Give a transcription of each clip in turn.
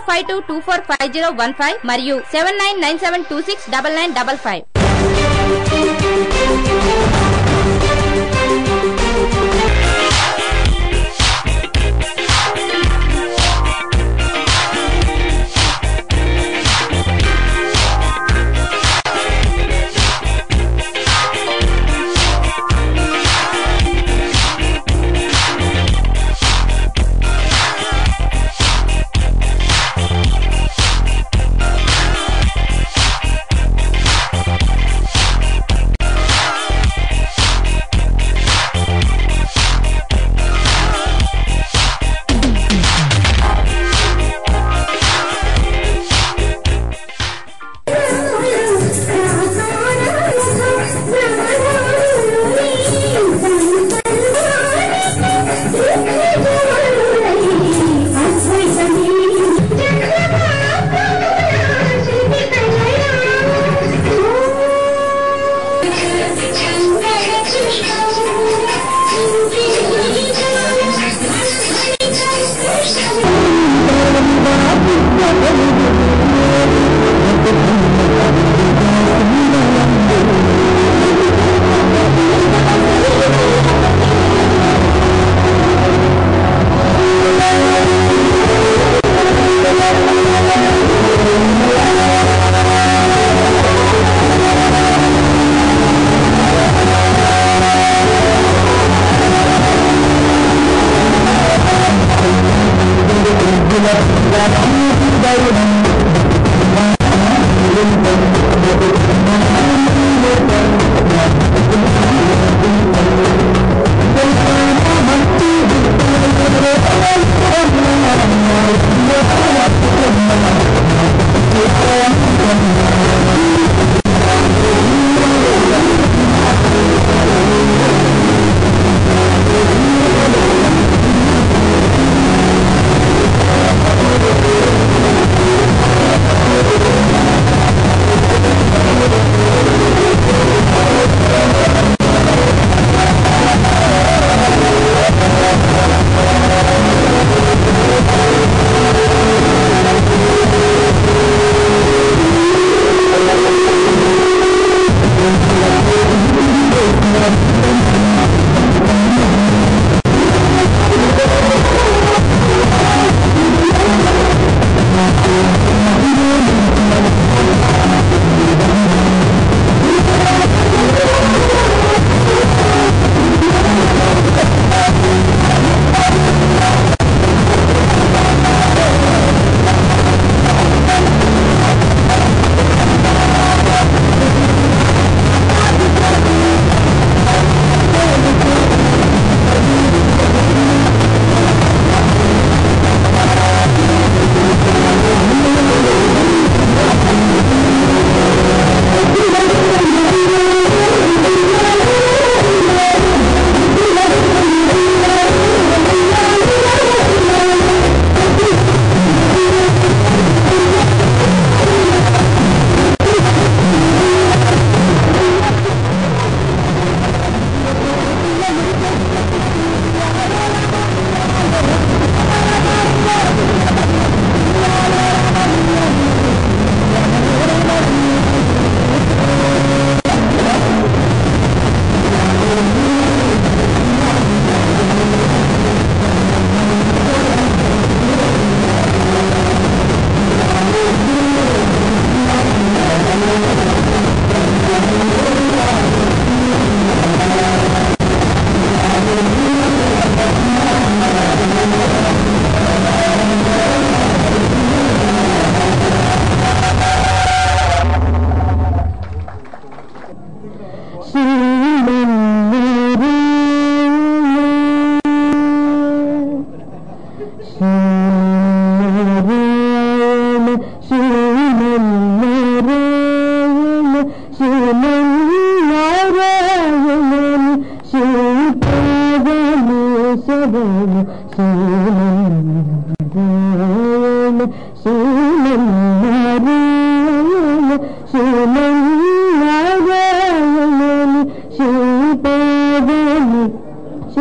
Five two two four five zero one five మరియు seven nine nine seven two six double nine double five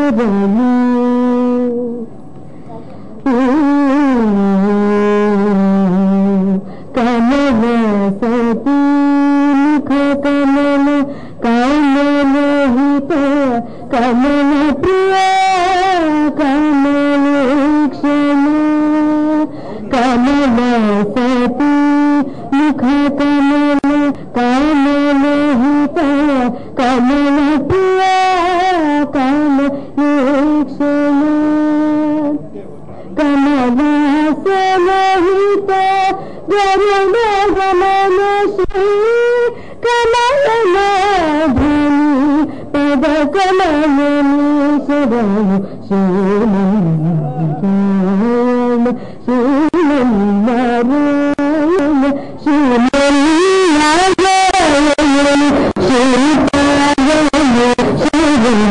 శరణు కమల సతీ ముఖ కమల కమలహిత కమల ప్రియ కమల క్షణ కమల సతీ ముఖ కమల కమలహిత కమల ప్రియ కమల క్షణ కమలాసమహిత గరుడ గమన శ్రీ కమలనాభని పద కమలని శరణు శ్రీమన్నారాయణ శ్రీమన్నారాయణ శ్రీమన్నారాయణ శ్రీపాదయ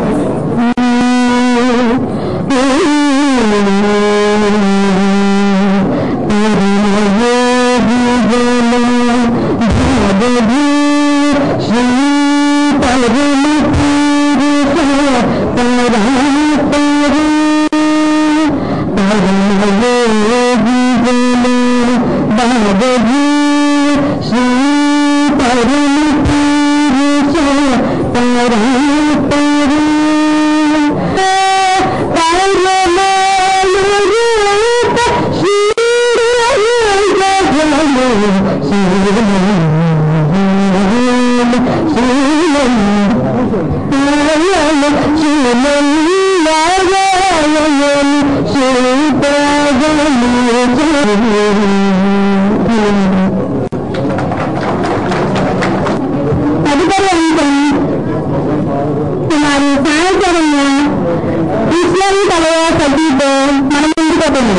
శ్రీ తదుపరి అంశం సుమారు సాయంత్రంగా కృష్ణం కలవ సతీతో మన ముందుకు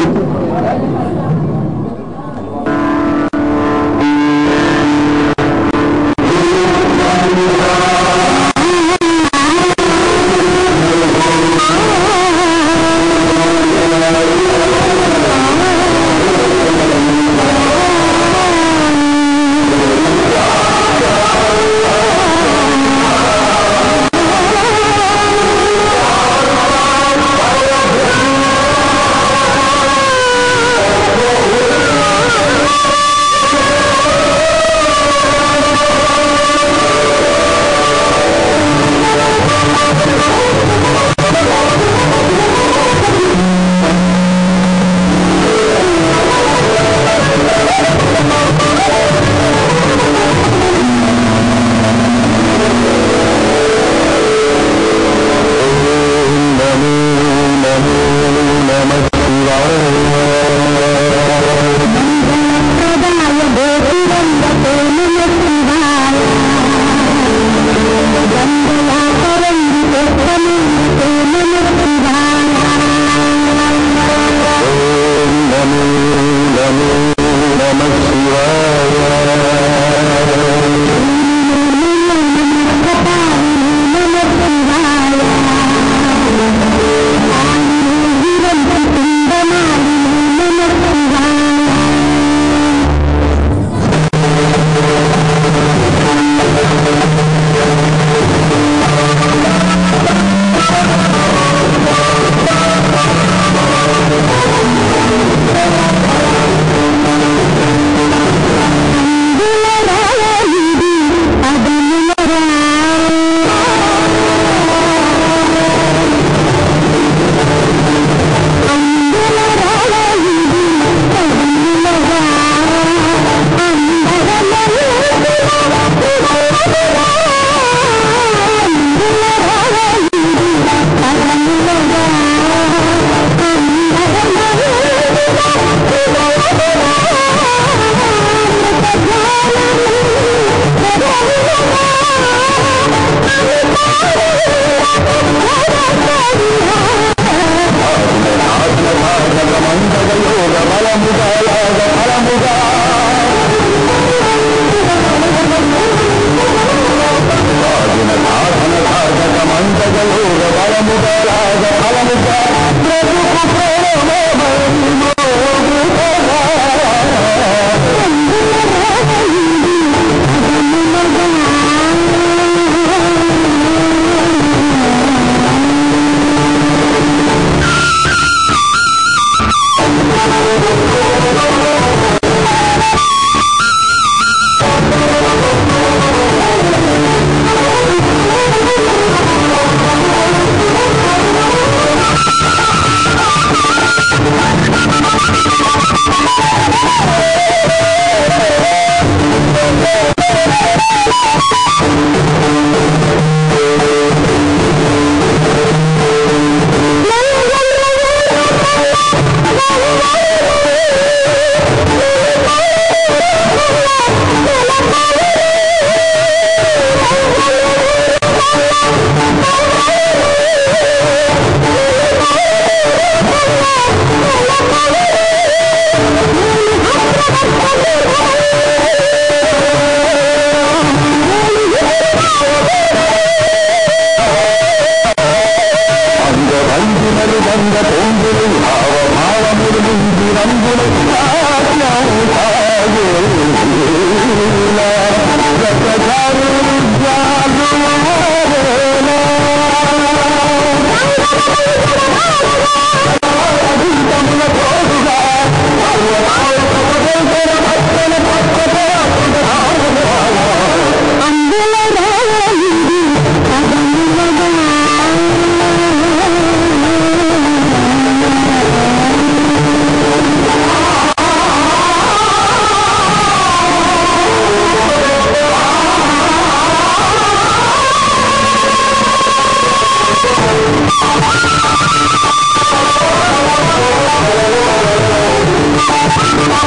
Thank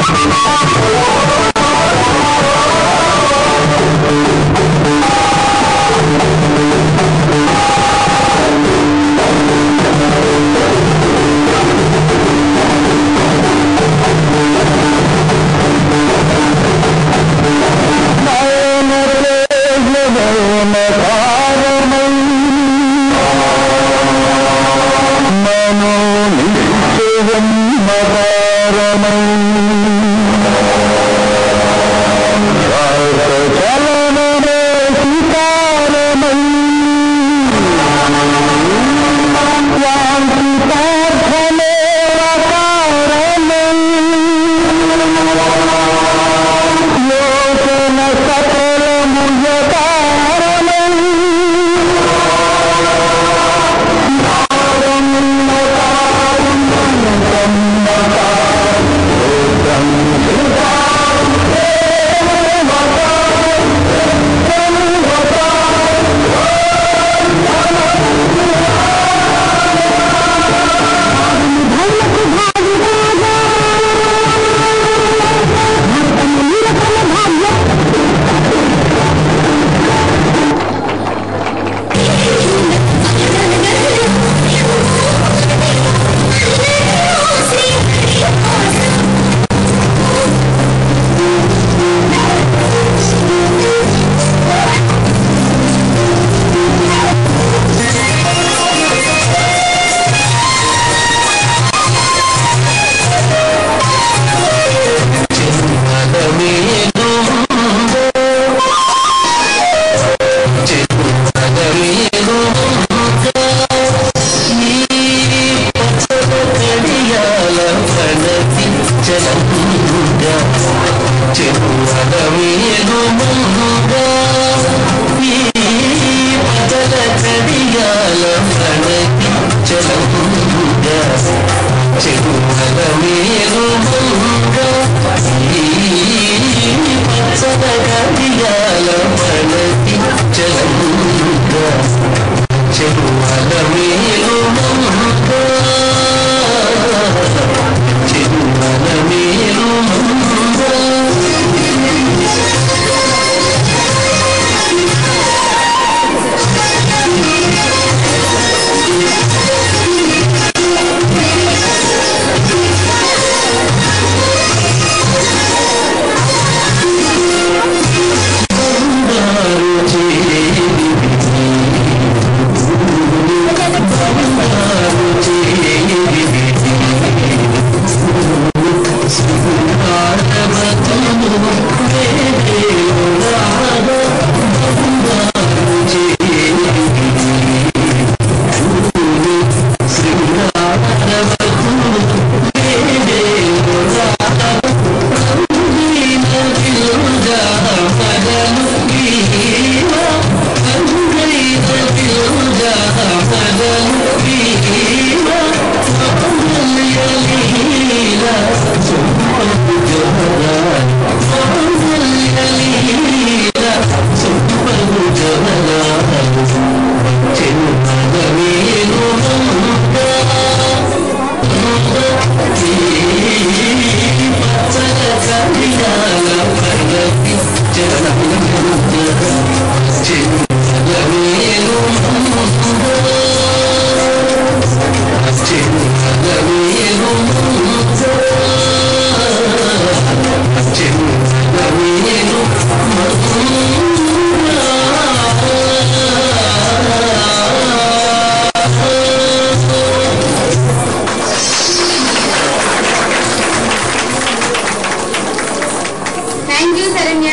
thank you Sharanya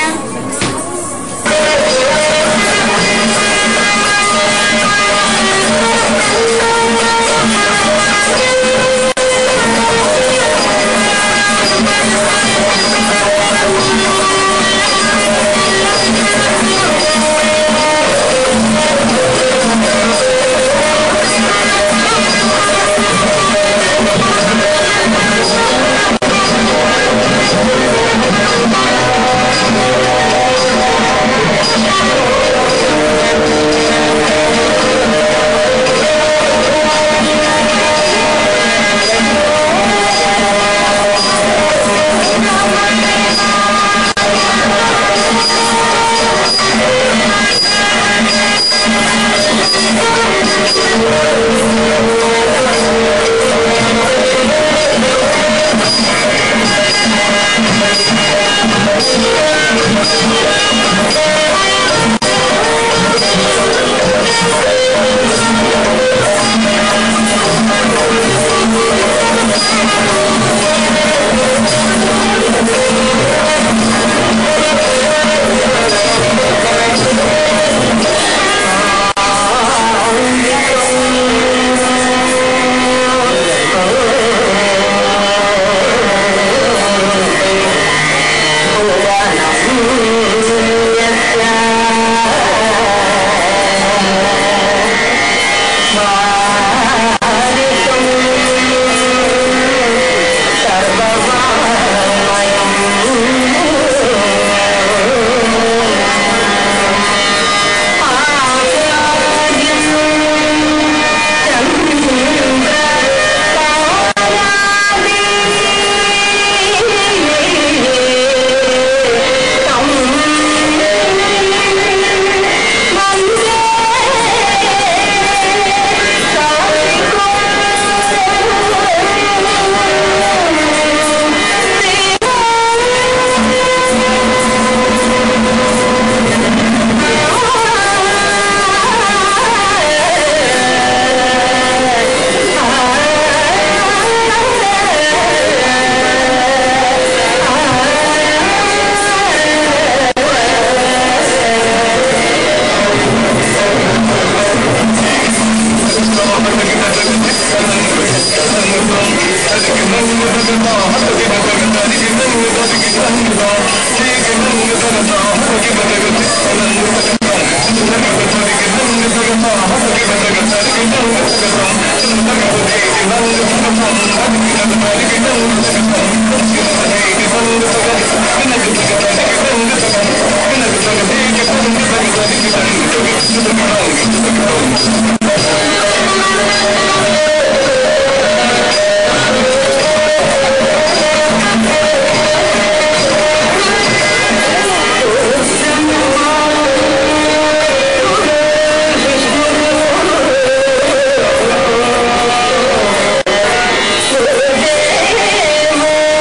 Thank ఆ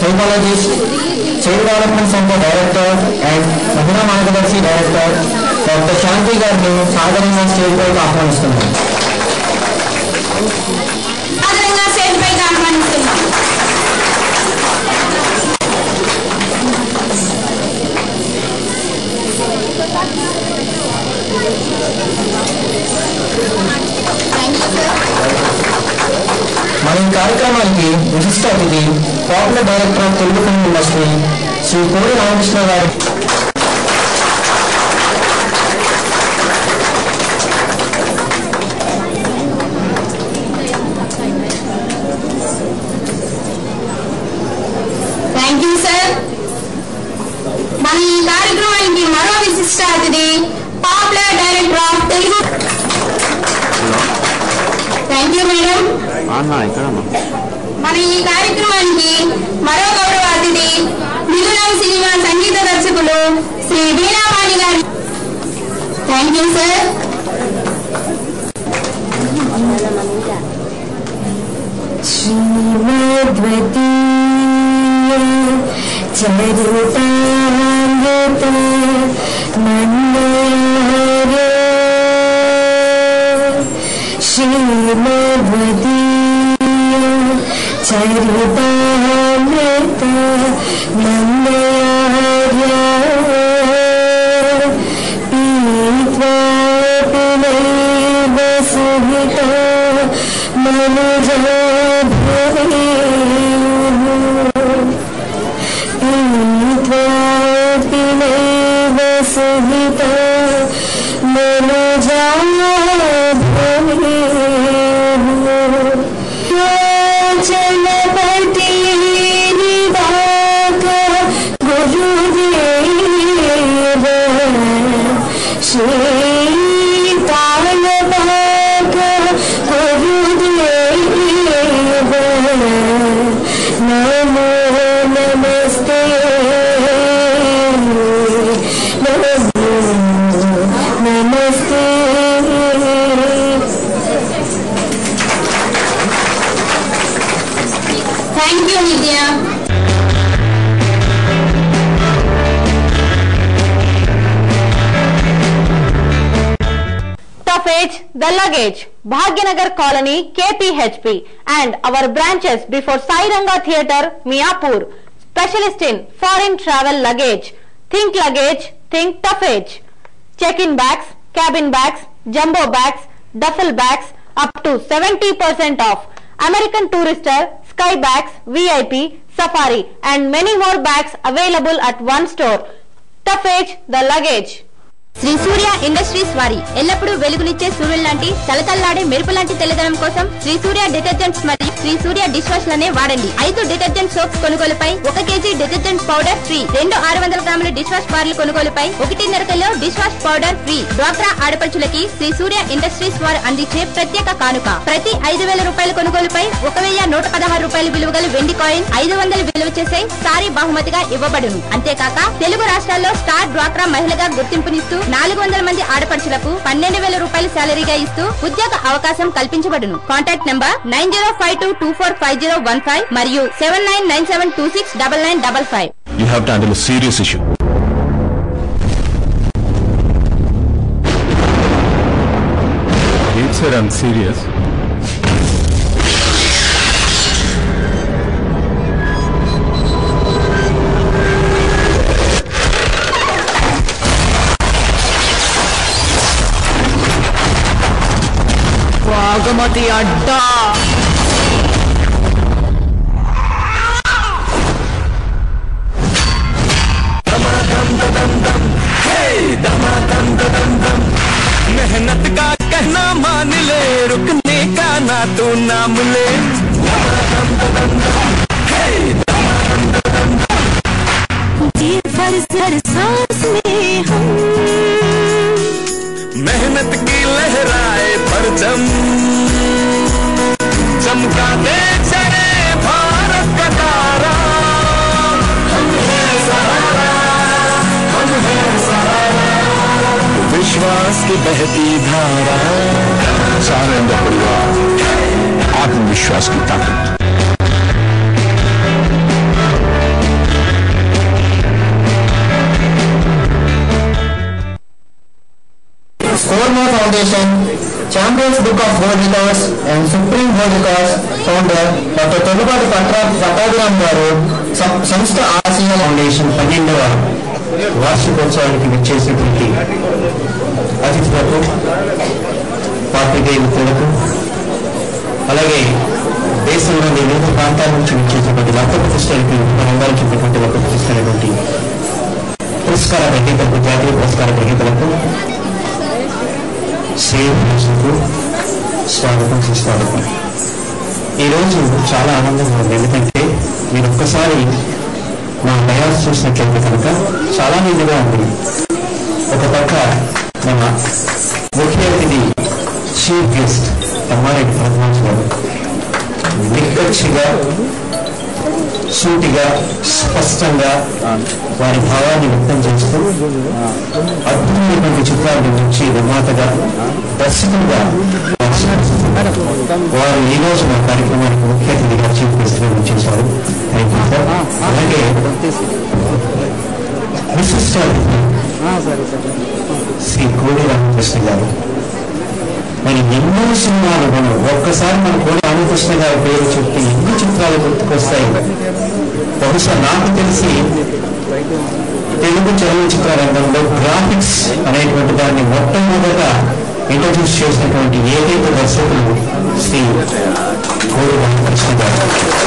psychologist child development centre director and Mahila Margadarshi director doctor శాంతి గారిని సాధారణంగా స్టేజ్ పైకి ఆహ్వానిస్తున్నాను సాధారణంగా స్టేజ్ పైకి ఆహ్వానిస్తున్నాం మన ఈ కార్యక్రమానికి విశిష్ట అతిథి popular director of Telugu film industry Shri Kodi Ramakrishna గారు థ్యాంక్ యూ సార్ మన ఈ కార్యక్రమానికి మరో విశిష్ట అతిథి popular director of Telugu thank you madam మన ఈ కార్యక్రమానికి మరో గౌరవ అతిథి మిథునం సినిమా సంగీత దర్శకులు Shri Veenapani garu thank you sir చరితాంగత మందర శ్రీమద్వదీయ చరితామృత మందర పీత్వా పినైవ సుహిత మనుజా పీత్వాపినైవ సుహిత జనపతి నివాక గురుదేవ శ్రీతాళపాక గురుదేవ నమో నమస్తే నమో నమస్తే thank you Nitya Tough Age, The Luggage, Bhagyanagar Colony, KPHP, and our branches before Sairanga Theatre, Miapur. Specialist in foreign travel luggage. Think luggage, think Tough Age. Check-in bags, cabin bags, jumbo bags, duffel bags, up to 70% off. American Tourister, Sky bags, VIP, Safari, and many more bags available at one store. Tough Age, The Luggage. Shri Surya industries వారి ఎల్లప్పుడూ వెలుగునిచ్చే సూర్యులు లాంటి తలతల్లాడే మెరుపు లాంటి తెల్లదనం కోసం శ్రీ సూర్య detergents మరియు శ్రీ సూర్య dish wash లనే వాడండి ఐదు డిటర్జెంట్ సోప్స్ కొనుగోలుపై ఒక కేజీ డిటర్జెంట్ పౌడర్ ఫ్రీ రెండు ఆరు వందల గ్రాముల డిష్ వాష్ బార్లు కొనుగోలుపై ఒకటిన్నర kilo dish wash powder free డ్వాక్రా ఆడపడుచులకి శ్రీ సూర్య ఇండస్ట్రీస్ వారు అందించే ప్రత్యేక కానుక ప్రతి ఐదు వేల రూపాయల కొనుగోలుపై ఒక వెయ్యి నూట పదహారు రూపాయల విలువ గల వెండి కాయిన్ ఐదు వందలు విలువ చేసే సారీ బహుమతిగా ఇవ్వబడును అంతేకాక తెలుగు రాష్ట్రాల్లో స్టార్ డ్వాక్రా మహిళగా గుర్తింపునిస్తూ నాలుగు వందల మంది ఆడపడుచులకు పన్నెండు వేల రూపాయల శాలరీగా ఇస్తూ ఉద్యోగ అవకాశం కల్పించబడును contact number nine zero five two two four five zero one five మరియు seven nine nine seven two six double nine double five You have to handle a serious issue. Dave said I'm serious. Bhagamathi అడ్డా मेहनत का कहना मान ले रुकने का ना तू नाम ले जी फर्ज हर सांस में हम मेहनत की लहराए परचम चमका दे चले भारत का तारा हम हैं सहारा हम हैं सहारा विश्वास की बहती धारा सारे परिवार आत्मविश्वास की ताकत foundation champions book of world records and supreme world records founder doctor Tolipati పట్రా పట్టాభిరామ్ గారు సం- సంస్థ ఆసియా ఫౌండేషన్ పన్నెండవ వార్షికోత్సవానికి విచ్చేసినటువంటి అతిథులకు పాత్రికేయ మిత్రులకు అలాగే దేశంలోని వివిధ ప్రాంతాల నుంచి విచ్చేసినటువంటి లక్ష ప్రతిష్టలకి వివిధ రంగాలకు చెందినటువంటి లక్ష ప్రతిష్టలైనటువంటి పురస్కార గ్రహీతలకు జాతీయ పురస్కార గ్రహీతలకు శ్రేయకు స్వాగతం సుస్వాగతం ఈరోజు చాలా ఆనందంగా ఉంది ఎందుకంటే మీరు ఒక్కసారి మా డయాస్ చూసినట్లయితే కనుక చాలా నిండుగా ఉంది ఒక పక్క మన ముఖ్య అతిథి చీఫ్ గెస్ట్ తమ్మారెడ్డి పరమాంశ గారు నిక్కచ్చిగా సూటిగా స్పష్టంగా వారి భావాన్ని వ్యక్తం చేస్తూ అద్భుతమైనటువంటి చిత్రాలు నిర్మించి నిర్మాతగా దర్శకులుగా వారు ఈ రోజు మా కార్యక్రమానికి ముఖ్య అతిథిగా చీఫ్ గెస్ట్ గా చేశారు థ్యాంక్ యూ సార్ అలాగే విశిష్ట అతిథి శ్రీ కోడి రామకృష్ణ గారు మరి ఎన్నో సినిమాలు మనం ఒక్కసారి మన కోడి రామకృష్ణ గారి పేరు చెప్తే ఎన్ని చిత్రాలు గుర్తుకొస్తాయి బహుశా నాకు తెలిసి తెలుగు చలనచిత్ర రంగంలో గ్రాఫిక్స్ అనేటువంటి దాన్ని మొట్టమొదట ఇంట్రడ్యూస్ చేసినటువంటి ఏకైక దర్శకులు శ్రీ కోడి రామకృష్ణ గారు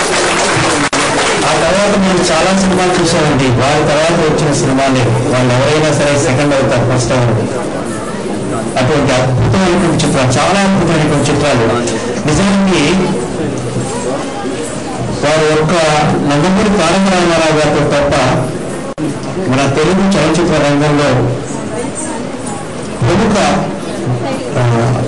ఆ తర్వాత మనం చాలా సినిమాలు చూసామండి వారి తర్వాత వచ్చిన సినిమాలే వాళ్ళు ఎవరైనా సరే సెకండ్ అవుతారు ఫస్ట్ అవ్వరు అటువంటి అద్భుతమైనటువంటి చిత్రాలు చాలా అద్భుతమైనటువంటి చిత్రాలు నిజానికి వారి యొక్క నందమూరి తారక రామారావు గారితో తప్ప మన తెలుగు చలనచిత్ర రంగంలో ప్రముఖ ఆ,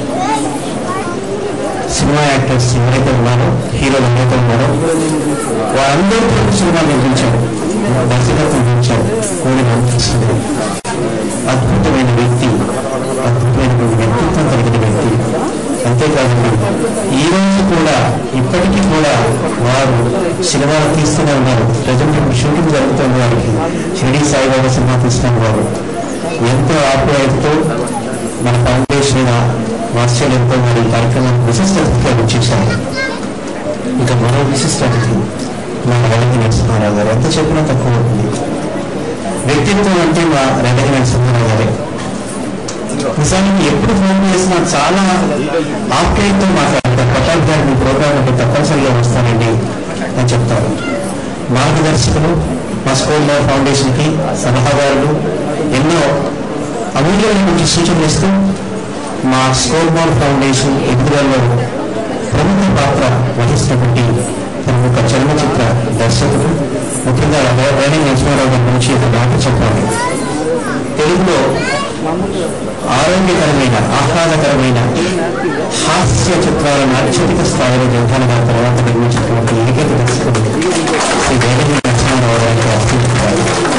సినిమా యాక్టర్స్ ఎవరైతే ఉన్నారో హీరోలు ఎవరైతే ఉన్నారో వారందరూ తెలుగు సినిమా నిర్మించారు దర్శకత్వం నిర్మించారు కోడి రామకృష్ణ గారు. అద్భుతమైన వ్యక్తి అద్భుతమైనటువంటి వ్యక్తిత్వం కలిగిన వ్యక్తి అంతేకాదండి ఈ రోజు కూడా ఇప్పటికీ కూడా వారు సినిమాలు తీస్తూనే ఉన్నారు ప్రజెంట్ ఇప్పుడు షూటింగ్ జరుగుతున్న వారికి షిరిడి సాయిబాబా సినిమా తీస్తున్న వారు ఎంతో ఆప్యాయతతో మన ఫౌండేషన్ వాత్సల్యంతో మరి ఈ కార్యక్రమానికి విశిష్ట అతిథిగా వచ్చేసారు ఇక మరో విశిష్ట అతిథి మా రవీంద్ర నరసింహారావు గారు ఎంత చెప్పినా తక్కువ అవుతుంది వ్యక్తిత్వం అంటే మా రెడ్డి నరసింహారావు గారే నిజానికి ఎప్పుడు ఫోన్ చేసినా చాలా ఆప్యాయతతో మాట్లాడతారు ప్రతాప్ గారు మీ ప్రోగ్రామ్ అంటే తప్పనిసరిగా వస్తానండి అని చెప్తారు మార్గదర్శకులు మా స్కూల్ ఫౌండేషన్ కి సలహాదారులు ఎన్నో అమూల్యమైనటువంటి సూచనలు ఇస్తూ మా స్కూల్ బాల్ ఫౌండేషన్ ఎదుగుదలలో ప్రముఖ పాత్ర వహిస్తున్నటువంటి ప్రముఖ చలనచిత్ర దర్శకుడు ముఖ్యంగా వేణి నరసింహారావు గారి గురించి ఒక మాట చెప్పాలి తెలుగులో ఆరోగ్యకరమైన ఆహ్లాదకరమైన హాస్య చిత్రాలను అత్యధిక స్థాయిలో జంధాల తర్వాత నిర్మించినటువంటి ఏకైక దర్శకుడు శ్రీ వేదగిరి నరసింహారావు గారికి అర్పించారు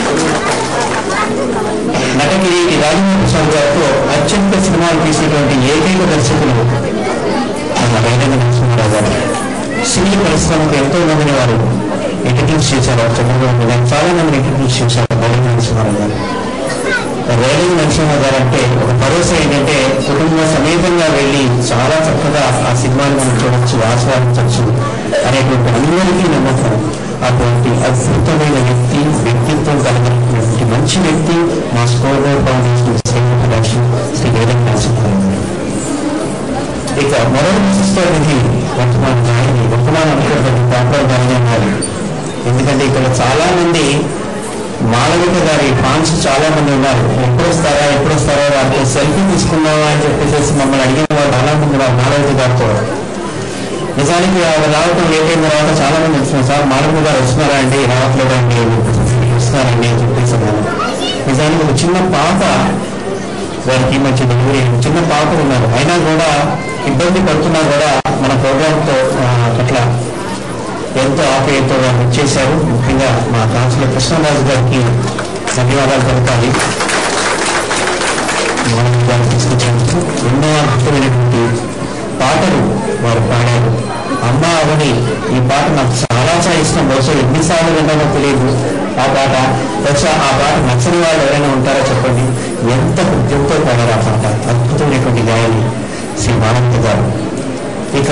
నటగిరి రాజేంద్ర ప్రసాద్ గారితో అత్యంత సినిమాలు తీసినటువంటి ఏకైక దర్శకులు మన వేదగిరి నరసింహారావు గారు సినీ పరిశ్రమకు ఎంతో మందిని వారు ఇంట్రడ్యూస్ చేశారు చంద్రబాబు గారు చాలా మందిని ఇంట్రడ్యూస్ చేశారు వేదగిరి నరసింహారావు గారు రేణు నరసింహ గారు అంటే ఒక భరోసా ఏంటంటే కుటుంబ సమేతంగా వెళ్ళి చాలా చక్కగా ఆ సినిమాని మనం చూడొచ్చు ఆస్వాదించవచ్చు అనేటువంటి అందరికీ నమ్మకం అటువంటి అద్భుతమైన వ్యక్తి వ్యక్తిత్వం కలిగినటువంటి మంచి వ్యక్తి మా స్కోర్ ఫౌండేషన్ శ్రీముఖ లక్ష్మి శ్రీ వేదం నరసింహారావు గారు ఇక మరో విశిష్ట నిధి వర్తమాన నాయని వర్తమాన అనుకున్నటువంటి పాపరావు గారి గారు ఎందుకంటే ఇక్కడ చాలా మంది మాళవిక గారి ఫ్యాన్స్ చాలా మంది ఉన్నారు ఎప్పుడు వస్తారా ఎప్పుడు వస్తారా వారితో సెల్ఫీ తీసుకుందామా అని చెప్పేసి మమ్మల్ని అడిగిన వాళ్ళు చాలా మంది ఉన్నారు మాళవిక గారితో నిజానికి ఆవిడ రావటం లేట్ అయిన తర్వాత చాలా మంది వస్తున్నారు సార్ మాళవిక గారు వస్తున్నారా అండి రావట్లేదండి వస్తున్నారండి అని చెప్పేసి అన్నారు. నిజానికి ఒక చిన్న పాప వారికి ఈ మధ్య డెలివరీ అయింది. చిన్న పాప ఉన్నారు అయినా కూడా ఇబ్బంది పడుతున్నా కూడా మన ప్రోగ్రాంతో పట్ల ఎంతో ఆప్యాయతో వారు ఇచ్చేశారు ముఖ్యంగా మా కౌన్సిలర్ కృష్ణరాజు గారికి ధన్యవాదాలు తెలపాలి మనం వారు తీసుకొచ్చినందుకు ఎన్నో అద్భుతమైనటువంటి పాటలు వారు పాడారు అమ్మ అవని ఈ పాట నాకు చాలా చాలా ఇష్టం బహుశా ఎన్నిసార్లు విన్నానో తెలియదు ఆ పాట బహుశా ఆ పాట నచ్చని వాళ్ళు ఎవరైనా ఉంటారో చెప్పండి ఎంత హృదయంతో పాడారు ఆ పాట అద్భుతమైనటువంటి గాయని శ్రీ మానవ గారు ఇక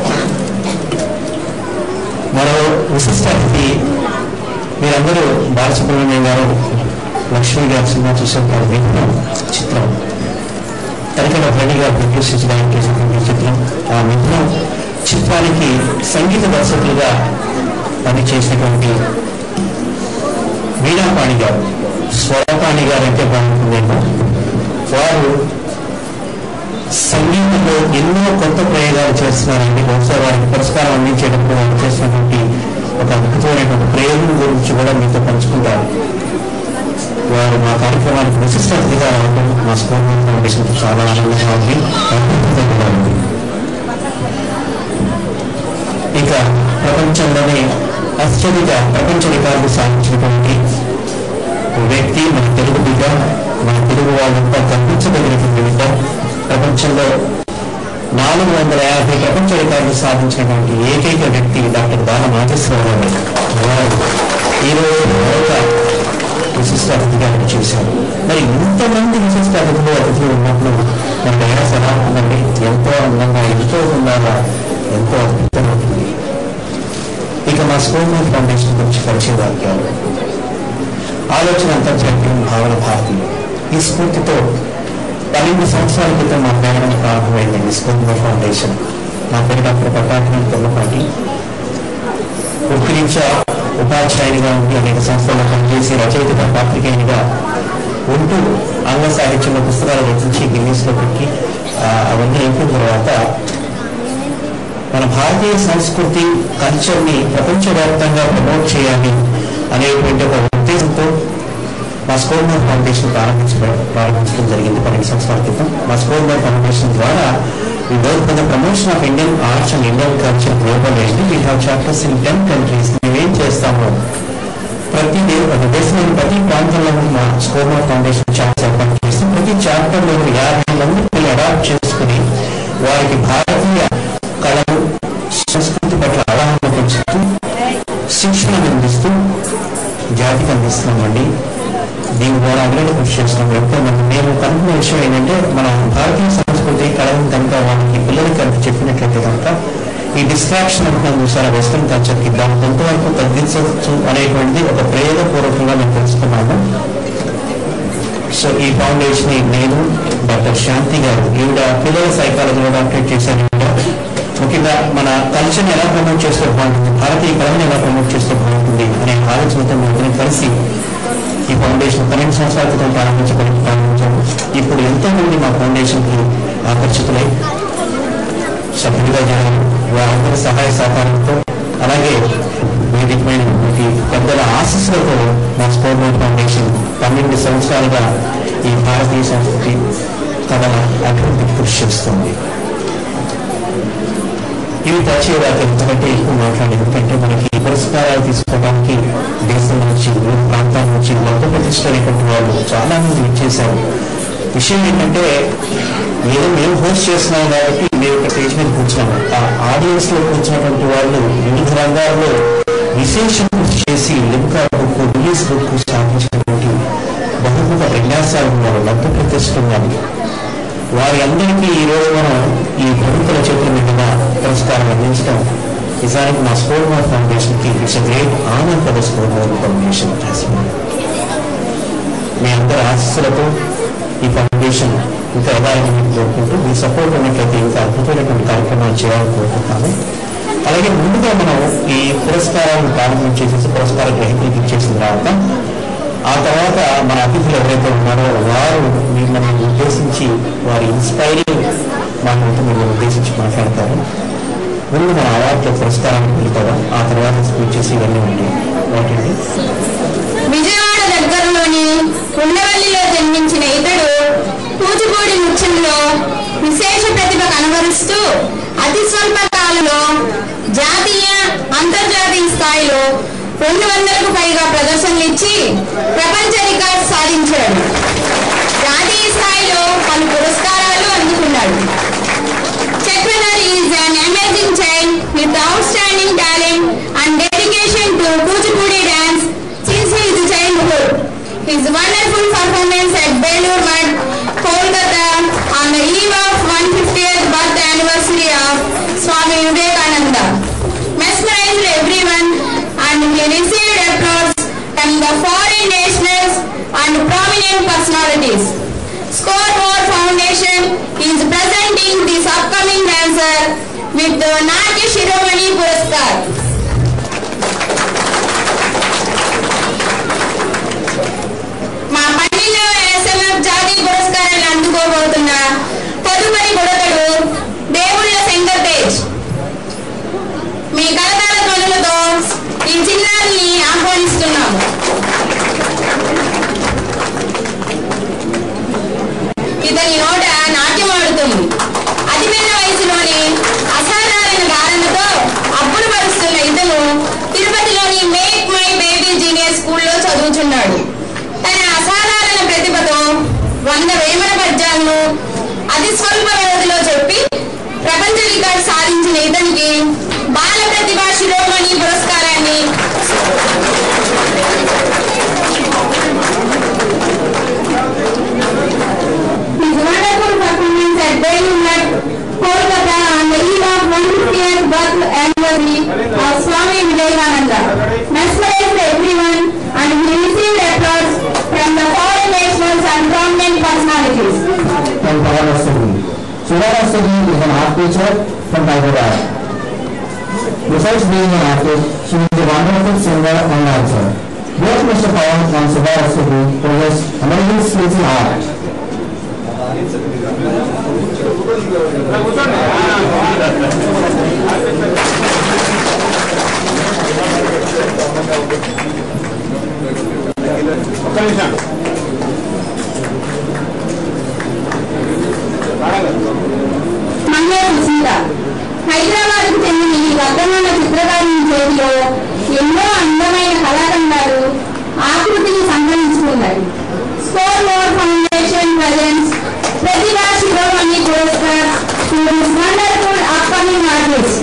మరో విశిష్ట అతిథి మీరందరూ బాలసుబ్రహ్మణ్యం గారు లక్ష్మి గారు సినిమా చూసారు విఘ్నం చిత్రం తనిఖీల భరణి గారు ప్రొడ్యూస్ చేయడానికి చేసినటువంటి చిత్రం ఆ మిథునం చిత్రానికి సంగీత దర్శకులుగా పనిచేసినటువంటి వీణాపాణి గారు స్వరపాణి గారు అంటే బాగుంటుందేమో వారు సంగీతంలో ఎన్నో కొత్త ప్రయోగాలు చేస్తున్నారండి బహుశా వారికి పురస్కారం అందించేటప్పుడు వారు చేసినటువంటి ఒక అద్భుతమైనటువంటి ప్రయోగం గురించి కూడా మీతో పంచుకుంటారు వారు మా కార్యక్రమానికి విశిష్ట అతిథిగా రావడం మా స్కూల్ ఫౌండేషన్ చాలా ఆనందంగా ఉంది అద్భుతంగా ఉంది ఇక ప్రపంచంలోనే అత్యధిక ప్రపంచ రికార్డు సాధించినటువంటి వ్యక్తి మన తెలుగు బిడ్డ మన తెలుగు వాళ్ళంతా గర్వించదగినటువంటి బిడ్డ ప్రపంచంలో నాలుగు వందల యాభై ప్రపంచ రికార్డు సాధించినటువంటి ఏకైక వ్యక్తి డాక్టర్ బాల నాగేశ్వరరావు వారు ఈరోజు మరొక విశిష్ట అతిథిగా చేశారు మరి ఇంతమంది విశిష్ట అతిథులు అతిథులు ఉన్నప్పుడు మన ప్రయాస ఎలా ఉంటుందండి ఎంతో అందంగా ఎంతో ఉండాలా ఎంతో అద్భుతంగా ఉంటుంది ఇక మా స్కూల్ ఫౌండేషన్ గురించి పరిచయ వాక్యాలు ఆలోచన అంతర్జాతీయం భావన భారతీయం ఈ స్ఫూర్తితో పన్నెండు సంవత్సరాల క్రితం మా ప్రయాణం ప్రారంభమైందండి స్కూల్ ఫౌండేషన్ నా పేరు డాక్టర్ పట్టాభిరామ్ తెల్లపాటి వృత్తిరీత్యా ఉపాధ్యాయునిగా ఉండి అనేక సంస్థల్లో పనిచేసి రచయితగా పాత్రికేయునిగా ఉంటూ ఆంగ్ల సాహిత్యంలో పుస్తకాలు రచించి గిన్నీస్లో పెట్టి ఆ, అవన్నీ అయిపోయిన తర్వాత మన భారతీయ సంస్కృతి కల్చర్ని ప్రపంచవ్యాప్తంగా ప్రమోట్ చేయాలి అనేటువంటి ఒక ఉద్దేశంతో మా స్కోర్ మోర్ ఫౌండేషన్ ప్రారంభించడం ప్రారంభించడం జరిగింది పన్నెండు సంవత్సరాల క్రితం మా స్కోర్ మోర్ ఫౌండేషన్ ద్వారా we work for the promotion of Indian arts and Indian culture globally. We have chapters in 10 countries. మేమేం చేస్తాము ప్రతి దే- ఒక దేశంలోని ప్రతి ప్రాంతంలో ఉన్న మా స్కోర్ మోర్ ఫౌండేషన్ చాప్టర్ ఏర్పాటు చేసి ప్రతి చాప్టర్లో యాభై మంది పిల్లలు అడాప్ట్ చేసుకుని వారికి భారతీయ కళలు సంస్కృతి పట్ల అవగాహన పెంచుతూ శిక్షణ అందిస్తూ జాతికి అందిస్తున్నామండి దీని ద్వారా అభివృద్ధి కృషి చేస్తున్నాం ఎంతో మంది మేము కనుక్కున్న విషయం ఏంటంటే మన భారతీయ సంస్కృతి కళను కనుక వాళ్ళకి పిల్లలకి కనుక చెప్పినట్లయితే కనుక ఈ డిస్ట్రాక్షన్ అంటున్నాం చూసారా వెస్ట్రన్ కల్చర్కి దాన్ని కొంతవరకు తగ్గించవచ్చు అనేటువంటిది ఒక ప్రయోగపూర్వకంగా మేము తెలుసుకున్నాము సో ఈ ఫౌండేషన్ నేను డాక్టర్ శాంతి గారు ఈవిడ పిల్లల సైకాలజీలో డాక్టరేట్ చేశారు ఈవిడ. ముఖ్యంగా మన కల్చర్ని ఎలా ప్రమోట్ చేస్తే బాగుంటుంది భారతీయ కళని ఎలా ప్రమోట్ చేస్తే బాగుంటుంది అనే ఆలోచనతో మేము కలిసి ఈ ఫౌండేషన్ పన్నెండు సంవత్సరాల క్రితం ప్రారంభించబడి ప్రారంభించాము ఇప్పుడు ఎంతో మంది మా ఫౌండేషన్కి ఆకర్షితులై సభ్యులుగా చేరారు వారందరి సహాయ సహకారంతో అలాగే వేదికమైన ఈ పెద్దల ఆశీస్సులతో మా స్పోర్ట్ బోర్డ్ ఫౌండేషన్ పన్నెండు సంవత్సరాలుగా ఈ భారతీయ సంస్కృతి కథల అభివృద్ధికి కృషి చేస్తుంది ఇవి పరిచయ వాక్యం ఎందుకంటే ఎక్కువ మాట్లాడలేదు ఎందుకంటే మనకి ఈ పురస్కారాలు తీసుకోవడానికి దేశం నుంచి వివిధ ప్రాంతాల నుంచి గొప్ప ప్రతిష్టమైనటువంటి వాళ్ళు చాలా మంది ఇచ్చేశారు విషయం ఏంటంటే ఏదో మేము హోస్ట్ చేస్తున్నాం కాబట్టి మేము ఇక్కడ స్టేజ్ మీద కూర్చున్నాము ఆ ఆడియన్స్ లో కూర్చున్నటువంటి వాళ్ళు వివిధ రంగాల్లో విశేష కృషి చేసి లింకా బుక్ రిలీజ్ బుక్ స్థాపించినటువంటి బహుముఖ విన్యాసాలు ఉన్నారు లబ్ధ ప్రతిష్టలు ఉన్నారు వారి అందరికీ ఈ రోజు మనం ఈ ప్రభుత్వ చేతుల మీదుగా పురస్కారం అందించడం నిజానికి మా స్కోర్ మోర్ ఫౌండేషన్ కి it's great honour for the score more foundation మీ అందరి ఆశీస్సులతో ఈ ఫౌండేషన్ ఇంకా ఎదాలని కోరుకుంటూ మీ సపోర్ట్ ఉన్నట్లయితే ఇంకా అద్భుతమైనటువంటి కార్యక్రమాలు చేయాలని కోరుకుంటున్నాను అలాగే ముందుగా మనం ఈ పురస్కారాలను ప్రారంభించేసి పురస్కార గ్రహీతలకు ఇచ్చేసిన తర్వాత ఆ తర్వాత మన అతిథులు ఎవరైతే ఉన్నారో వారు మిమ్మల్ని ఉద్దేశించి వారి ఇన్స్పైరింగ్ మాటలతో మిమ్మల్ని ఉద్దేశించి మాట్లాడతారు ముందు మన అవార్డుల పురస్కారానికి వెళ్తారా ఆ తర్వాత స్పీచెస్ ఇవన్నీ ఉంటాయి ఏంటండి విజయవాడ దగ్గరలోని ఉండవల్లిలో జన్మించిన ఇతడు కూచిపూడి నృత్యంలో విశేష ప్రతిభ కనబరుస్తూ అతి స్వల్ప కాలంలో జాతీయ అంతర్జాతీయ స్థాయిలో రెండు వందలకు పైగా ప్రదర్శనలు ఇచ్చి ప్రపంచ రికార్డు సాధించాడు జాతీయ స్థాయిలో పలు పురస్కారాలు అందుకున్నాడు Chetwinder is an amazing child with outstanding talent and dedication to Kuchipudi dance since his personalities. Score More Foundation is presenting this upcoming dancer with the Natya Shiromani Puraskar. మా పల్లిలో ఎస్ఎంఎఫ్ జాతీయ పురస్కారాన్ని అందుకోబోతున్న తదుపరి బుడగడు దేవుళ్ళ శంకర్ తేజ్ మీ కలతాల ధ్వనులతో ఈ చిన్నారిని ఆహ్వానిస్తున్నాము ఇతని నోట నాట్యం ఆడుతుంది అతిపెద్ద వయసులోని అసాధారణ గారణతో అప్పులు పరుస్తున్న ఇతను తిరుపతిలోని మేక్ మై బేబీ జీనియర్ స్కూల్లో చదువుచున్నాడు తన అసాధారణ ప్రతిభతో వంద వేమన పద్యాలను అతి స్వల్ప వ్యవధిలో చెప్పి ప్రపంచ రికార్డు సాధించిన ఇతనికి బాల ప్రతిభా శిరోమణి పురస్కారాన్ని His wonderful performance at Bellumat, Kolkata on the eve of 150th birth anniversary of Swami Vivekananda mesmerized everyone and he received applause from the foreign nationals and prominent personalities. from Pavanasuri. Suvarasuri is an art teacher from Hyderabad. Besides being an artist, she is a wonderful singer and dancer. Both Mr. Pawan and Suvarasuri possess amazing skills in art. Mangaluru Sita Hyderabad కు చెందిన ఈ వర్ధమాన చిత్రకారుని చేతిలో ఎన్నో అందమైన కళాఖండాలు ఆకృతిని సంగ్రహించుకున్నాయి score more foundation presents Pratibha Shiromani Puraskar to this wonderful upcoming artist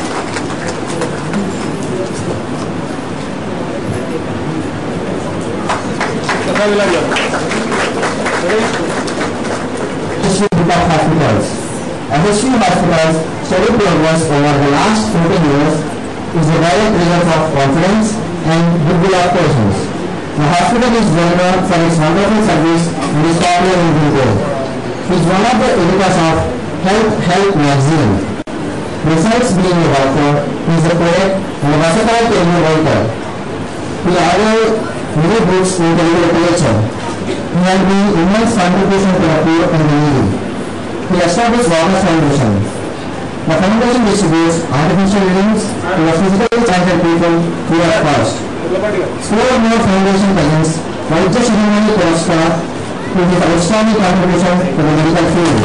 history book of hospitals. A history of hospitals study progress over the last 14 years is a direct result of confidence and goodwill of patients. The hospital is well known for its wonderful service and is popular in Google. He is one of the editors of Health Health magazine. Besides being a doctor, he is a poet and a versatile Telugu writer. He authored many books in Telugu literature. He has been immense contribution to the poor and the needy. He established Water Foundation. The foundation distributes artificial limbs to the physically challenged people free of cost. Four more foundation presents Vaidya Shiromani Puraskar to his outstanding contribution to the medical field.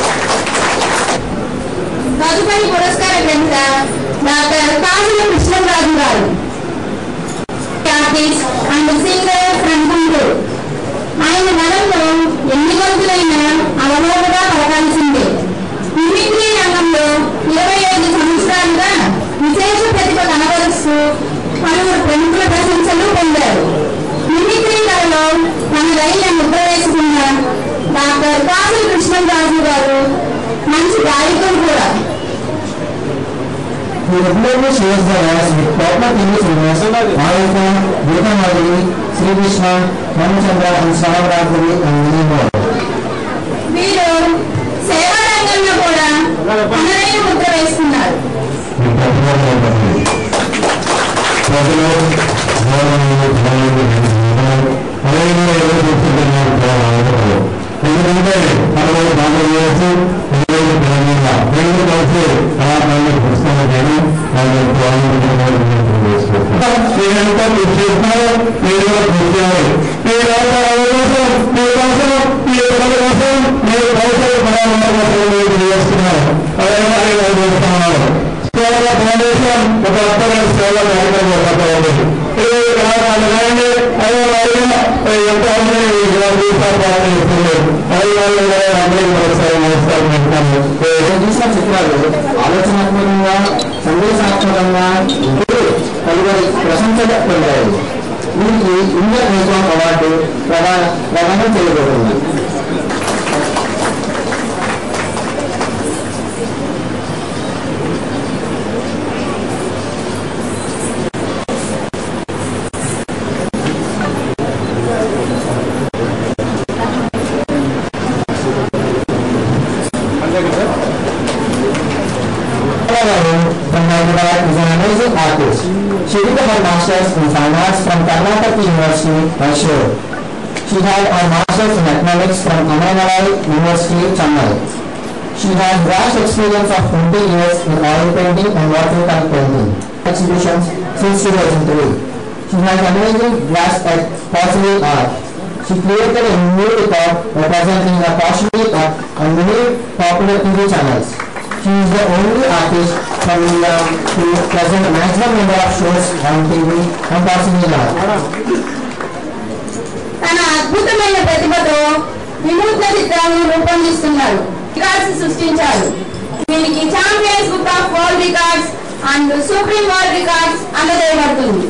తదుపరి పురస్కార గ్రహీత doctor Kajula Krishnaraju garu artist and singer from Guntur ఆయన నరంలో ఎన్ని గొంతులైనా అవలోకగా పలకాల్సిందే mimicry రంగంలో ఇరవై ఐదు సంవత్సరాలుగా విశేష ప్రతిభ కనబరుస్తూ పలువురు ప్రముఖుల ప్రశంసలు పొందారు మిమిక్రీ కళలో తన రైలు ముద్ర వేసుకున్న డాక్టర్ కాజుల కృష్ణరాజు గారు మంచి గాయకుడు కూడా He regularly shares the voice with popular TV singers Mayuka, Geeta Madhuri, Sri Krishna, Ramachandra and Samaraguri and many more. వీరు సేవా రంగంలో కూడా తనదైన ముద్ర వేస్తున్నారు ప్రజలు గౌరవనీయులు, గౌరవనీయులు, అలాగే ఎవరు చూస్తున్నారు గౌరవనీయులు. ఎందుకంటే మనలో బాగా చేయవచ్చు ఈరోజు తెలంగాణ రెండు కలిసి కళాకారులు పుస్తకాలు చేయడం వాళ్ళు మీరంతా కృషి చేస్తున్నారు మీరు కూడా కృషి చేయాలి మీరు కోసం మీ కోసం మీ పిల్లల కోసం మీరు భవిష్యత్తు పడాలన్న కోసం మీరు చేస్తున్నారు అలాగే వాళ్ళు చేస్తున్నారు సేవల ఫౌండేషన్ ఒక అర్థమైన సేవల కార్యక్రమం జరుగుతుంది ఇది కళాకారులు కానీ అదే వాళ్ళు ఎంతో మంది చేస్తున్నారు అది వాళ్ళు అందరికీ ఒకసారి నమస్కారం చెప్తాను చూసిన చిత్రాలు ఆలోచనాత్మకంగా సందేశాత్మకంగా ఇప్పుడు పలువురి ప్రశంసలు పొందాయి వీరికి ఇండియన్ మ్యూజియం అవార్డు ప్రదాన ప్రదానం చేయబోతుంది She did her master's in fine arts from Karnataka University, Mysore. She had her master's in economics from Annamalai University, Chennai. She has vast experience of 20 years in oil painting and watercolor painting exhibitions since 2003. She has amazing grasp at porcelain art. She created a new record representing the porcelain art on many popular TV channels. She is the only artist from India to present a maximum number of shows on TV on porcelain art. తన అద్భుతమైన ప్రతిభతో వినూత్న చిత్రాలను రూపొందిస్తున్నారు records సృష్టించారు దీనికి champions book of world records and supreme world records అందజేయబడుతుంది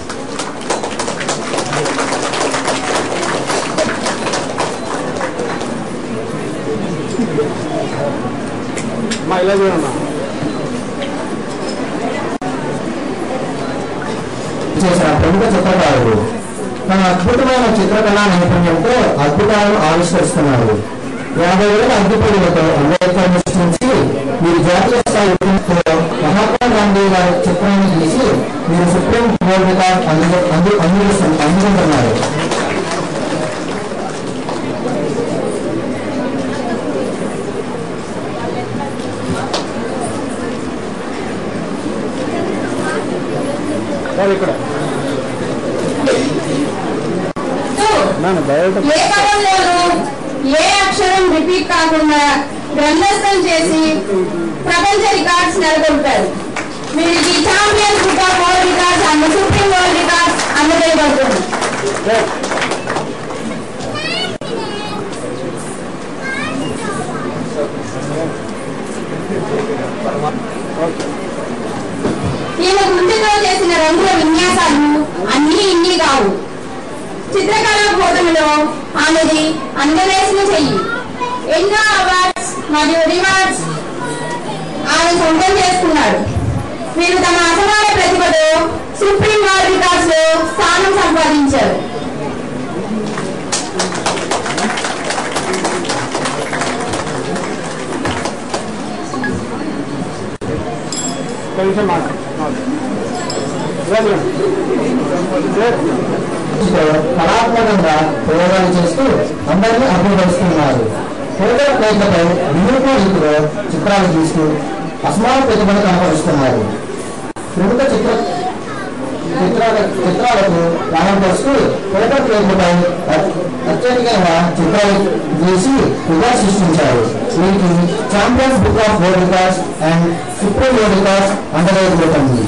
చేసిన ప్రముఖ చిత్రకారుడు తన అద్భుతమైన చిత్రకళా నైపుణ్యంతో అద్భుతాలను ఆవిష్కరిస్తున్నారు యాభై వేల అగ్గిపొడులతో అంబేద్కర్ సృష్టించి మీరు జాతీయ స్థాయి ఉద్యమంలో మహాత్మా గాంధీ గారి చిత్రాన్ని తీసి మీరు సుప్రీం కోర్టు రికార్డ్ అందు అందు అందిస్తు- అందుకుంటున్నారు ఏ పదంలోనూ ఏ అక్షరం రిపీట్ కాకుండా గ్రంథస్థం చేసి ప్రపంచ రికార్డ్స్ నెలకొల్పారు వీరికి champions book of world records and supreme world records అందజేయబడుతుంది ఈయన గుండెతో చేసిన రంగుల విన్యాసాలు అన్నీ ఇన్ని కావు చిత్రకళా బోధనలో ఆమెది అందవేసిన చెయ్యి ఎన్నో అవార్డ్స్ మరియు రివార్డ్స్ ఆమె సొంతం చేసుకున్నాడు వీరు తమ అసమాన ప్రతిభతో సుప్రీం వరల్డ్ రికార్డ్స్ లో స్థానం సంపాదించారు కళాత్మకంగా ప్రయోగాలు చేస్తూ అందరినీ అభివృద్ధిస్తున్నారు ఫోటో ప్లేట్లపై వినూత్న రీతిలో చిత్రాలు గీస్తూ అసమాన ప్రతిభను కనపరుస్తున్నారు ప్రముఖ చిత్ర చిత్రాల చిత్రాలకు ప్రాణం పోస్తూ ఫోటో ప్లేట్లపై అ- అత్యధికంగా చిత్రాలు గీసి రికార్డ్ సృష్టించారు వీరికి champions book of world records and supreme world records అందజేయబడుతుంది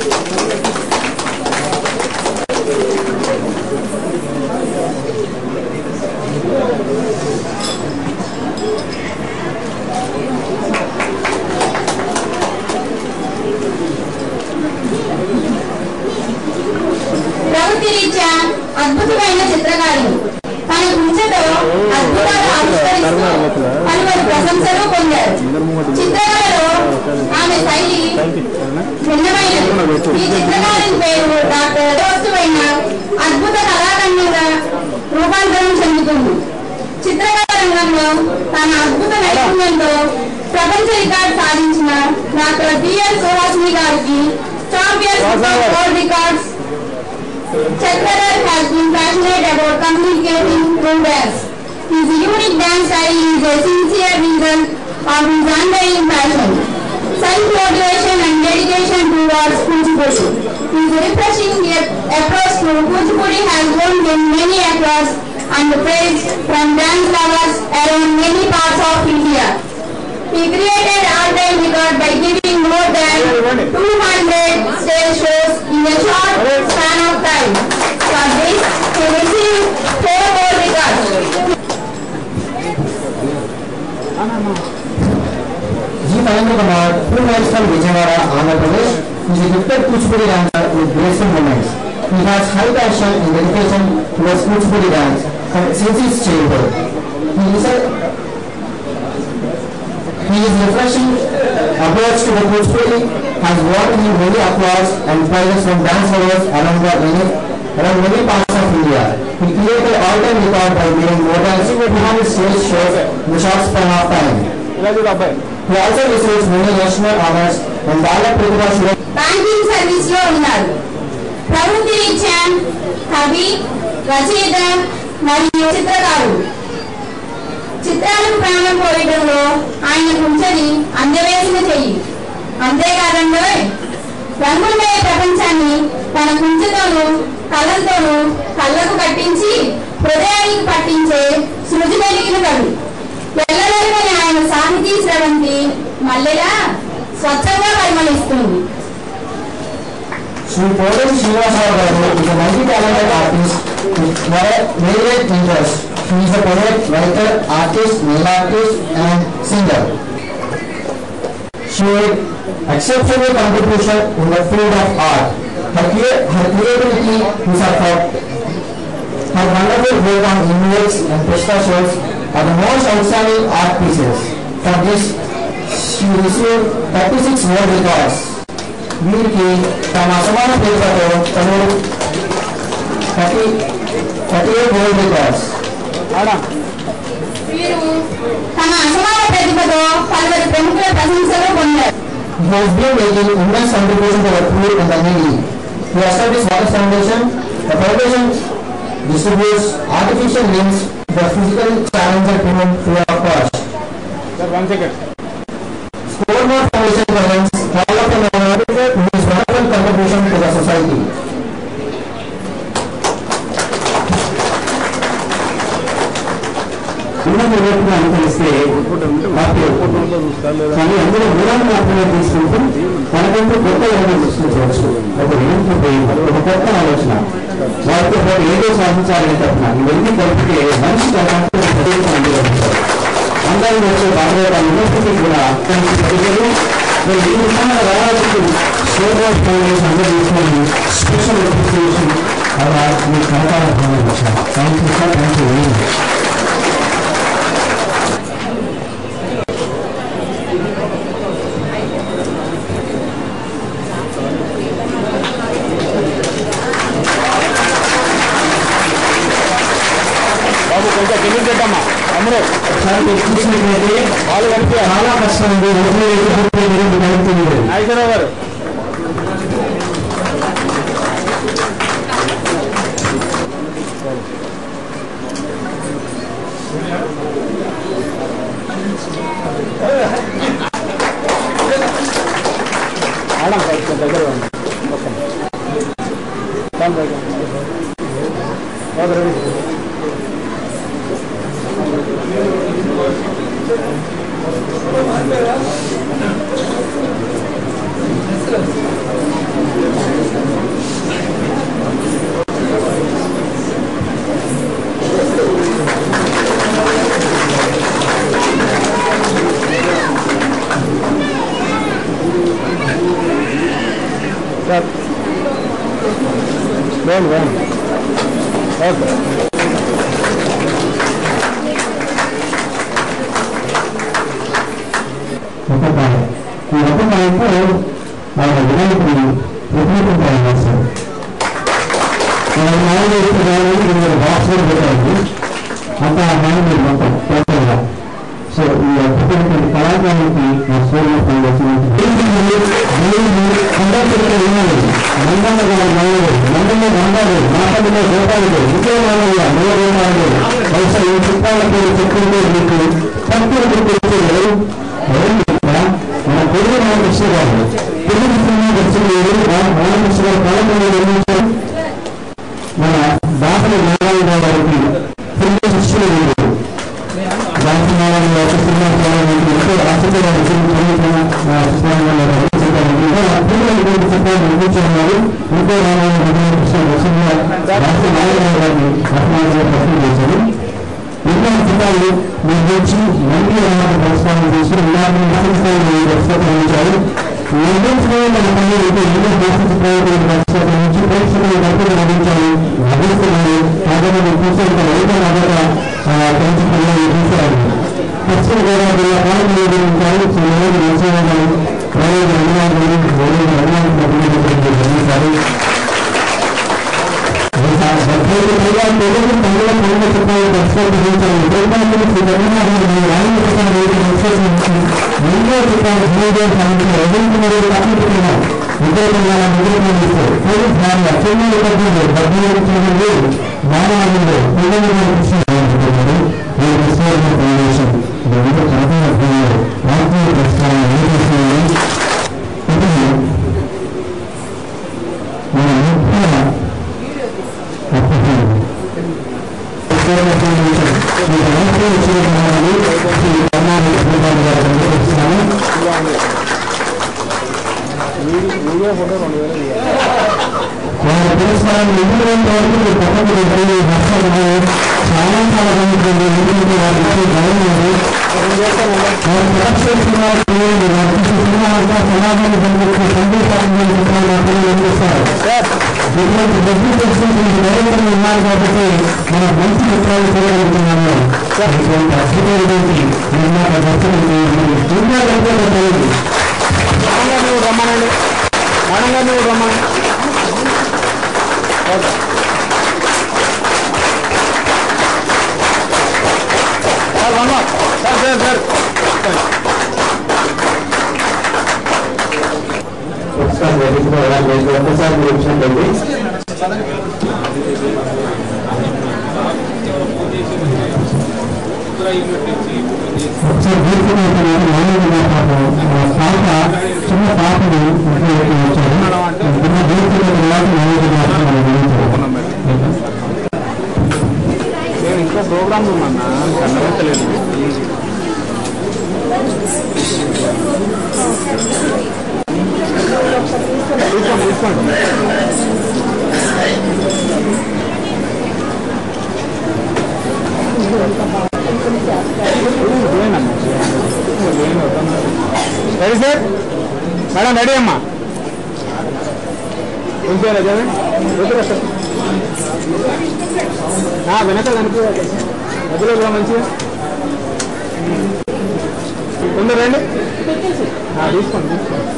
ప్రవృత్తి రీత్యా అద్భుతమైన చిత్రకారిణి తన గుంచెతో అద్భుతాలు ఆవిష్కరిస్తూ పలువురు ప్రశంసలు పొందారు చిత్రకళలో ఆమె శైలి భిన్నమైనది ఈ చిత్రకారిణి పేరు డాక్టర్ వస్తువైన అద్భుత కళాఖండంగా రూపాంతరం చెందుతుంది చిత్రకళ రంగంలో తన అద్భుత నైపుణ్యంతో ప్రపంచ రికార్డు సాధించిన డాక్టర్ బిఎల్ సుహాసిని గారికి champions world records Chakradhar has been passionate about communicating through dance. His unique dance style is a sincere result of his undying passion, self-motivation and dedication towards Kuchipudi. His refreshing yet approach to Kuchipudi has won him many applause and praise from dance lovers around many parts of India. He created all-time record by giving more than 200 stage shows in a short span of time. For this, he received four more records. G. Narendra Kumar, who hails from Vijayawada, Andhra Pradesh, is a gifted Kuchipudi dancer with graceful movements. He has high passion and dedication towards Kuchipudi dance from since his childhood. He is a he is refreshing approach to the Kuchipudi has won him many applause and prizes from dance lovers around the many around many parts of India. He created all-time record by winning more than 200 stage shows in a short span of time. He also receives many national honors and Bala Pratibha Shura banking service లో ఉన్నారు ప్రవృత్తిరీత్యా కవి రచయిత మరియు చిత్రకారుడు చిత్రాలకు ప్రాణం పోయడంలో ఆయన కుంచది అందవేసిన చెయ్యి అంతేకాదండో రంగులమయ ప్రపంచాన్ని తన కుంచతోనూ కళ్ళతోనూ కళ్ళకు కట్టించి హృదయానికి పట్టించే సృజి కలిగిన కవి తెల్లదొరకని ఆయన సాహితీ స్రవంతి మల్లెలా స్వచ్ఛంగా పరిమళిస్తుంది Sri Poden Srinivasawa Garu is a multi-talented artist with varied interests. He is a poet, writer, artist, nail artist, and singer. She made exceptional contribution in the field of art. Her, crea- her creativity is her thought. Her wonderful work on inmates and pistachios are the most outstanding art pieces. For this, she received 36 world records. వీరికి తమ అసమాన పేరుతో తను thirty thirty eight world records వీరు తమ అసమాన ప్రతిభతో పలువురు ప్రముఖుల ప్రశంసలు పొందారు He has been making immense contribution to the poor and the needy. He established Water Foundation. The foundation distributes artificial limbs for physical challenged women free of cost. Score more foundation presents all of them are his wonderful contribution to the society. ఉన్నత రేటుగా అనుకరిస్తే కానీ అందులో మూలాన్ని మాత్రమే తీసుకుంటూ మనకంటూ కొత్త ఏదైనా సృష్టించవచ్చు ఒక ఏంటి ఒక కొత్త ఆలోచన వాటితో పాటు ఏదో సాధించాలని తప్పన ఇవన్నీ కలిపితే మనిషి తనకంటూ ఒక ప్రత్యేకత అందుకుంటారు అందరినీ వచ్చే భాగవతాలు ఉన్నప్పటికీ కూడా కొన్ని ప్రజలు మరి ఈ విధంగా రావాల్సి సోదర ఫౌండేషన్ అందరూ తీసుకొని స్పెషల్ అప్రిసియేషన్ అలా మీ సహకార foundation thank you sir thank you very much ఒకసారి మీరు చూసినట్లయితే చాలా కష్టం ఉంది రోజు ఎదుర్కొంటే మీరు కలుగుతుంది గారు ఒక్కొక్క ఈ ఒక్కొక్క వైపు ఆయన వినాయకుడు ప్రతినిధి చేస్తారు ఆయన మామూలు ఇప్పుడు బాక్స్ కూడా పెట్టారు అంత మామూలు మొత్తం టోటల్గా సో ఈ అద్భుతమైనటువంటి కళాకారునికి మా సూర్య ఫౌండేషన్ కండక్టర్ వినాలి మండల గారు మామూలు మండల మండాలు మాటల్లో గోపాలు ఇంకే మామయ్య మూడు బహుశా ఈ చిత్రాల పేరు చెప్పుకుంటే మీకు తక్కువ గుర్తు మన తెలుగు రామకృష్ణ గారు తెలుగు సినిమా దర్శకులు రామకృష్ణ గారు కాలంలో నిర్మించారు మన దాసరి నారాయణ గారికి సినిమా శిష్యులు ఉన్నారు దాసరి నారాయణ గారు సినిమా చేయాలని ఎంతో ఆసక్తి గారు చిత్రాలు నిర్మించున్నారు ఇంకో రామాయణ కృష్ణ దర్శనంగా దాసరి నారాయణ గారిని రత్నాలు ప్రశ్న చేశారు ఎన్నో చిత్రాలు నిర్మించి మంత్రి అవార్డు పురస్కారం తీసుకుని ఇలాంటి నాశనస్థాయి పురస్కరించారు నిర్మించిన మన పనులు అయితే ఎన్నో దేశ చిత్రాలు పురస్కరించి ప్రేక్షకులు డబ్బులు లభించారు లభిస్తున్నారు కాకపోతే చూసేంత రైతు మొదట పెంచి పిల్లలు చూశారు పశ్చిమ గోదావరి జిల్లా పాలన నిర్వహించారు శ్రీమతి నరసింహ గారు ప్రయోజన అనువాదాలు గౌరవ అనువాదం నిర్వహించారు డెబ్బై పైగా తెలుగు తమిళ కన్నడ చిత్రాలు దర్శకరించారు తెలుగు శ్రీ జగన్మోహన్ రామకృష్ణ రెడ్డి ఎన్నో చిత్రాలు హిందీ సాధించిన రవీంద్ర మరియు కాకపోతున్నారు ఉద్యోగంగా నిరూపిస్తూ పోలీస్ భార్య చెన్నై పద్ధతిలో పద్దెనిమిది తొమ్మిది మానవాళిలో పిల్లలు కృష్ణారు ఈ కృష్ణ ఫౌండేషన్ రెండు జాతీయ భూమిలో రాష్ట్రీయ ప్రస్థానం నిర్వహిస్తుంది ఇది మన ముఖ్య అప్పటి వాళ్ళ దేశాలను ఎదురైన వరకు పక్కకు వెళ్ళి నష్టాలు చాలా చాలా మంది ఎందుకంటే వాళ్ళు ఇచ్చే గౌరవం వాళ్ళు ప్రదర్శన సినిమాలు వర్తించే సినిమాలుగా సమాజాన్ని పంపించే సందేశాలను మాత్రమే అందిస్తారు ఇటువంటి డబ్బు తెలిసిన డైరెక్టర్లు ఉన్నారు కాబట్టి మన మంచి చిత్రాలు చూడగలుగుతున్నాము ఇటువంటి అద్భుతమైనటువంటి నిర్మాత దర్శనం ఇంకా తెలియదు నువ్వు రమ్మనండి మేడం గారు నువ్వు రమ్మనండి sir one more. Sir sir sir ఒకసారి వెళ్ళిపోవాలి ఒకసారి మీరు వచ్చినట్లయితే ఒకసారి తీసుకున్నట్టు మామూలుగా పాపం పాప చిన్న పాపని ఇంట్లో వచ్చారు చిన్న తీసుకున్న తర్వాత మామూలుగా నేను ఇంకా ప్రోగ్రామ్ ఉందన్నా కన్నవచ్చలేదు తీసుకోండి తీసుకోండి రెడీ సార్ మేడం రెడీ అమ్మా ఉంచారా జగన్ వద్దురా సార్ నా వెనక కనిపించాలి మధ్యలో కూడా మంచిగా తొందర రండి ఆ, తీసుకోండి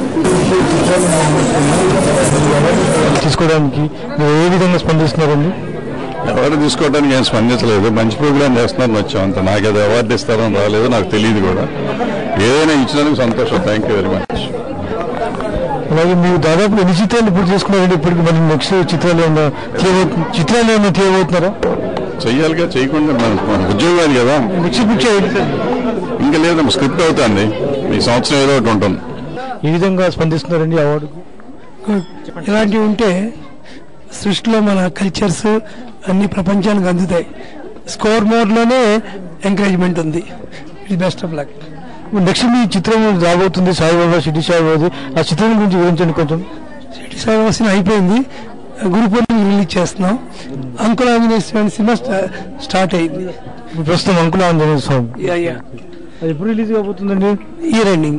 తీసుకోవడానికి మీరు ఏ విధంగా స్పందిస్తున్నారండి ఎవరు తీసుకోవడానికి ఏం స్పందించలేదు మంచి ప్రోగ్రామ్ చేస్తున్నారని వచ్చాం అంత నాకు అది అవార్డు ఇస్తారని రాలేదు నాకు తెలియదు కూడా ఏదైనా ఇచ్చినందుకు సంతోషం థ్యాంక్ యూ వెరీ మచ్ అలాగే మీరు దాదాపు ఎన్ని చిత్రాలు ఇప్పుడు చేసుకున్నారండి ఇప్పటికి మరి నెక్స్ట్ చిత్రాలు ఏమైనా తీయబోతు చిత్రాలు ఏమైనా తీయబోతున్నారా చెయ్యాలిగా చేయకుండా మన మన ఉద్యోగాలు కదా నెక్స్ట్ పిక్చర్ ఇంకా లేదు స్క్రిప్ట్ అవుతుంది ఈ సంవత్సరం ఏదో ఒకటి ఉంటుంది ఏ విధంగా స్పందిస్తున్నారండి అవార్డుకు ఇలాంటివి ఉంటే సృష్టిలో మన కల్చర్స్ అన్ని ప్రపంచానికి అందుతాయి స్కోర్ మోడ్లోనే ఎంకరేజ్మెంట్ ఉంది ఇది బెస్ట్ ఆఫ్ లక్ నెక్స్ట్ మీ చిత్రం రాబోతుంది సాయిబాబా సిటీ సాయిబాబా ఆ చిత్రం గురించి వివరించండి కొంచెం సిటీ సాయిబాబా అయిపోయింది గురు పూర్ణిమ రిలీజ్ చేస్తున్నాం అంకుల్ ఆంజనేయ స్వామి సినిమా స్టా- స్టార్ట్ అయింది ఇప్పుడు ప్రస్తుతం uncle Anjaneya Swamy yeah, yeah. అది ఎప్పుడు రిలీజ్ కాబోతుందండి ఇయర్ ఎండింగ్